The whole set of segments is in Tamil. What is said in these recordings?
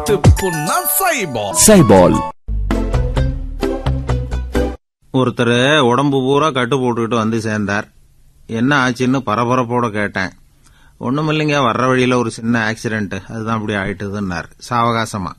திப்புன்னா சைபால் சைபால் ஒருத்தர் உடம்பு பூரா கட்டு போட்டுக்கிட்டு வந்து சேர்ந்தார் என்ன ஆச்சுன்னு பரபரப்போட கேட்டேன் ஒண்ணுமில்லைங்க வர்ற வழியில ஒரு சின்ன ஆக்சிடென்ட் அதுதான் அப்படி ஆயிட்டுதுன்னார் சாவகாசமா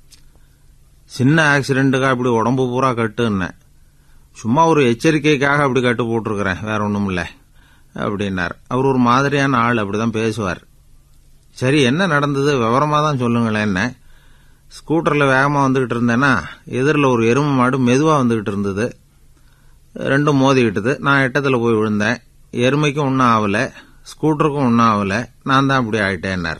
சின்ன ஆக்சிடென்ட்டுக்கா இப்படி உடம்பு பூரா கட்டுன்னேன் சும்மா ஒரு எச்சரிக்கைக்காக அப்படி கட்டு போட்டிருக்கிறேன் வேற ஒண்ணும் இல்ல அப்படின்னார் அவர் ஒரு மாதிரியான ஆள் அப்படிதான் பேசுவார் சரி என்ன நடந்தது விவரமா தான் சொல்லுங்களேன் என்ன ஸ்கூட்டர்ல வேகமா வந்துகிட்டு இருந்தேன்னா எதிரில் ஒரு எருமை மாடு மெதுவா வந்துகிட்டு இருந்தது ரெண்டும் மோதிக்கிட்டது நான் எட்டத்தில் போய் விழுந்தேன் எருமைக்கும் ஒன்றும் ஆகல ஸ்கூட்டருக்கும் ஒன்றும் ஆகல நான் தான் அப்படி ஆயிட்டேன்னார்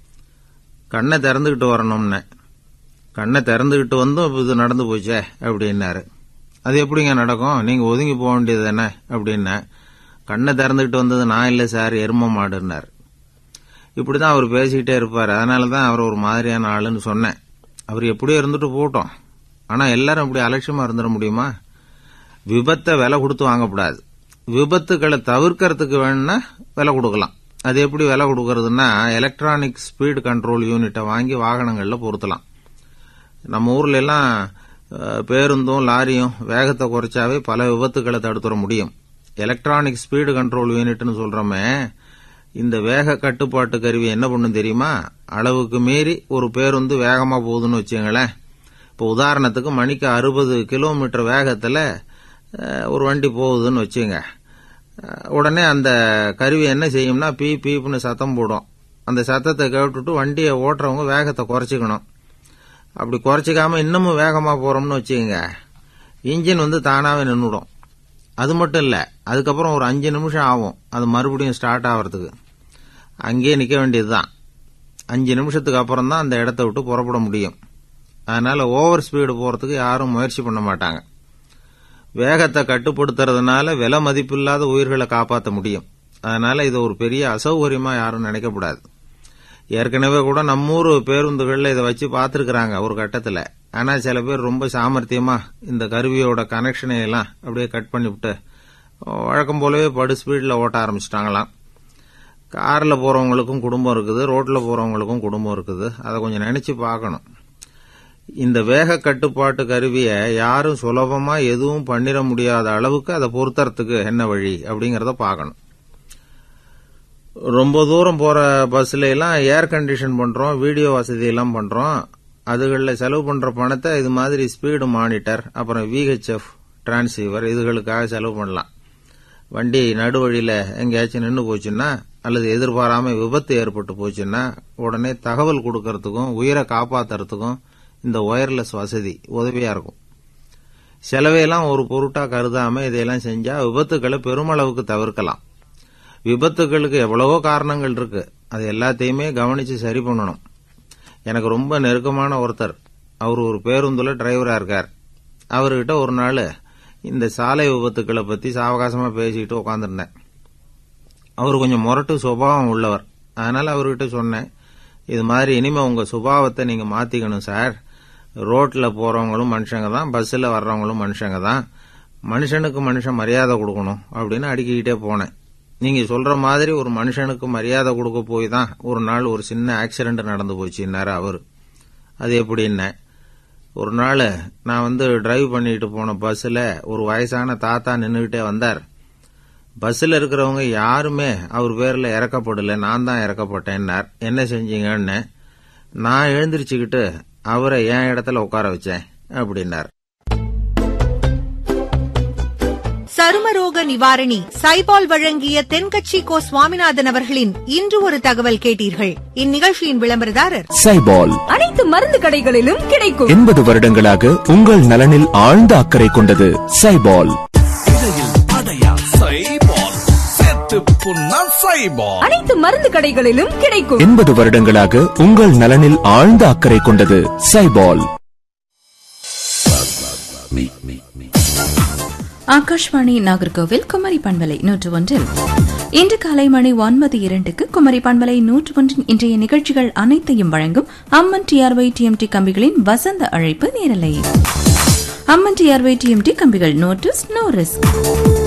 கண்ணை திறந்துக்கிட்டு வரணும்னே கண்ணை திறந்துக்கிட்டு வந்தும் இது நடந்து போச்சே அப்படின்னாரு அது எப்படிங்க நடக்கும் நீங்க ஒதுங்கி போக வேண்டியது தானே அப்படின்னேன் கண்ணை திறந்துக்கிட்டு வந்தது நான் இல்லை சார் எருமை மாடுன்னார் இப்படிதான் அவர் பேசிக்கிட்டே இருப்பார் அதனால தான் அவர் ஒரு மாதிரியான ஆளுன்னு சொன்னேன் அவர் எப்படியோ இருந்துட்டு போட்டோம் ஆனா எல்லாரும் இப்படி அலட்சியமா இருந்துட முடியுமா விபத்தை விலை கொடுத்து வாங்கக்கூடாது விபத்துக்களை தவிர்க்கறதுக்கு வேணும்னா விலை கொடுக்கலாம் அது எப்படி விலை கொடுக்கறதுன்னா எலக்ட்ரானிக் ஸ்பீடு கண்ட்ரோல் யூனிட்டை வாங்கி வாகனங்கள்ல பொருத்தலாம் நம்ம ஊர்ல எல்லாம் அஹ், பேருந்தும் லாரியும் வேகத்தை குறைச்சாவே பல விபத்துக்களை தடுத்துட முடியும் எலக்ட்ரானிக் ஸ்பீடு கண்ட்ரோல் யூனிட்னு சொல்றோமே இந்த வேக கட்டுப்பாட்டு கருவி என்ன பண்ணும் தெரியுமா அளவுக்கு மீறி ஒரு பேருந்து வேகமா போகுதுன்னு வச்சுங்களேன் இப்போ உதாரணத்துக்கு மணிக்கு அறுபது கிலோமீட்டர் வேகத்துல அஹ், ஒரு வண்டி போகுதுன்னு வச்சுங்க அஹ், உடனே அந்த கருவி என்ன செய்யும்னா பீ பீப்னு சத்தம் போடும் அந்த சத்தத்தை கேட்டுட்டு வண்டியை ஓட்டுறவங்க வேகத்தை குறைச்சிக்கணும் அப்படி குறைச்சிக்காம இன்னமும் வேகமா போறோம்னு வச்சுக்கோங்க இன்ஜின் வந்து தானாவே நின்றுடும் அது மட்டும் இல்ல அதுக்கப்புறம் ஒரு அஞ்சு நிமிஷம் ஆகும் அது மறுபடியும் ஸ்டார்ட் ஆகிறதுக்கு அங்கேயே நிக்க வேண்டியதுதான் அஞ்சு நிமிஷத்துக்கு அப்புறம் தான் அந்த இடத்த விட்டு புறப்பட முடியும் அதனால ஓவர் ஸ்பீடு போறதுக்கு யாரும் முயற்சி பண்ண மாட்டாங்க வேகத்தை கட்டுப்படுத்துறதுனால விலை மதிப்பில்லாத உயிர்களை காப்பாற்ற முடியும் அதனால இது ஒரு பெரிய அசௌகரியமா யாரும் நினைக்கக்கூடாது ஏற்கனவே கூட நம்ம ஊர் பேருந்துகள்ல இதை வச்சு பார்த்துருக்குறாங்க ஒரு கட்டத்துல ஆனா சில பேர் ரொம்ப சாமர்த்தியமா இந்த கருவியோட கனெக்ஷனை எல்லாம் அப்படியே கட் பண்ணிவிட்டு வழக்கம் போலவே படு ஸ்பீட்ல ஓட்ட ஆரம்பிச்சிட்டாங்களாம் கார்ல போறவங்களுக்கும் குடும்பம் இருக்குது ரோட்ல போறவங்களுக்கும் குடும்பம் இருக்குது அதை கொஞ்சம் நினைச்சு பார்க்கணும் இந்த வேக கட்டுப்பாட்டு கருவியை யாரும் சுலபமா எதுவும் பண்ணிட முடியாத அளவுக்கு அதை பொருத்தறதுக்கு என்ன வழி அப்படிங்கறத பார்க்கணும் ரொம்ப தூரம் போற பஸ்ல எல்லாம் ஏர் கண்டிஷன் பண்றோம் வீடியோ வசதி எல்லாம் பண்றோம் அதுகளில் செலவு பண்ற பணத்தை இது மாதிரி ஸ்பீடு மானிட்டர் அப்புறம் விஹெச்எஃப் டிரான்சீவர் இதுகளுக்காக செலவு பண்ணலாம் வண்டி நடுவழியில எங்கேயாச்சும் நின்று போச்சுன்னா அல்லது எதிர்பாராம விபத்து ஏற்பட்டு போச்சுன்னா உடனே தகவல் கொடுக்கறதுக்கும் உயிரை காப்பாத்துறதுக்கும் இந்த ஒயர்லெஸ் வசதி உதவியா இருக்கும் செலவையெல்லாம் ஒரு பொருட்டா கருதாம இதையெல்லாம் செஞ்சா விபத்துக்களை பெருமளவுக்கு தவிர்க்கலாம் விபத்துகளுக்கு எவ்வளவோ காரணங்கள் இருக்கு அது எல்லாத்தையுமே கவனிச்சு சரி பண்ணணும் எனக்கு ரொம்ப நெருக்கமான ஒருத்தர் அவர் ஒரு பேருந்துல டிரைவரா இருக்கார் அவர்கிட்ட ஒரு நாள் இந்த சாலை விபத்துக்களை பத்தி சாவகாசமா பேசிக்கிட்டு உட்காந்துருந்தேன் அவர் கொஞ்சம் முரட்டு சுபாவம் உள்ளவர் அதனால அவர்கிட்ட சொன்னேன் இது மாதிரி இனிமே உங்க சுபாவத்தை நீங்க மாத்திக்கணும் சார் ரோட்ல போறவங்களும் மனுஷங்க தான் பஸ்ல வர்றவங்களும் மனுஷங்க தான் மனுஷனுக்கு மனுஷன் மரியாதை கொடுக்கணும் அப்படின்னு அடிக்கிக்கிட்டே போனேன் நீங்க சொல்ற மாதிரி ஒரு மனுஷனுக்கு மரியாதை கொடுக்க போய் தான் ஒரு நாள் ஒரு சின்ன ஆக்சிடென்ட் நடந்து போச்சுன்னாரு அவரு அது எப்படின்ன ஒரு நாள் நான் வந்து டிரைவ் பண்ணிட்டு போன பஸ்ல ஒரு வயசான தாத்தா நின்றுகிட்டே வந்தார் பஸ்ல இருக்கிறவங்க யாருமே அவர் பேர்ல இறக்கப்படல நான் தான் இறக்கப்பட்டேன்னார் என்ன செஞ்சீங்கன்னு நான் எழுந்திருச்சுக்கிட்டு அவரை என் இடத்துல உட்கார வச்சேன் அப்படின்னார் சருமரோக நிவாரணி சைபால் வழங்கிய தென்கட்சி கோ சுவாமிநாதன் அவர்களின் இன்று ஒரு தகவல் கேட்டீர்கள் இந்நிகழ்ச்சியின் விளம்பரதாரர் சைபால் அனைத்து மருந்து கடைகளிலும் கிடைக்கும் எண்பது வருடங்களாக உங்கள் நலனில் ஆழ்ந்த அக்கறை கொண்டது சைபால் இடையில் அடையா சைபால் செத்து புண்ணா சைபால் அனைத்து மருந்து கடைகளிலும் கிடைக்கும் எண்பது வருடங்களாக உங்கள் நலனில் ஆழ்ந்த அக்கறை கொண்டது சைபால் ஆகாஷ்வாணி நாகர்கோவில் குமரி பண்பலை நூற்று ஒன்றில் இன்று காலை மணி ஒன்பது இரண்டுக்கு குமரி பண்பலை நூற்று ஒன்றின் இன்றைய நிகழ்ச்சிகள் அனைத்தையும் வழங்கும் அம்மன் டிஆர்ஒய் டிஎம்டி கம்பிகளின் வசந்த அழைப்பு நேரலை அம்மன் டிஆர்ஒய் டிஎம்டி கம்பிகள் நோட்டீஸ் நோ ரிஸ்க்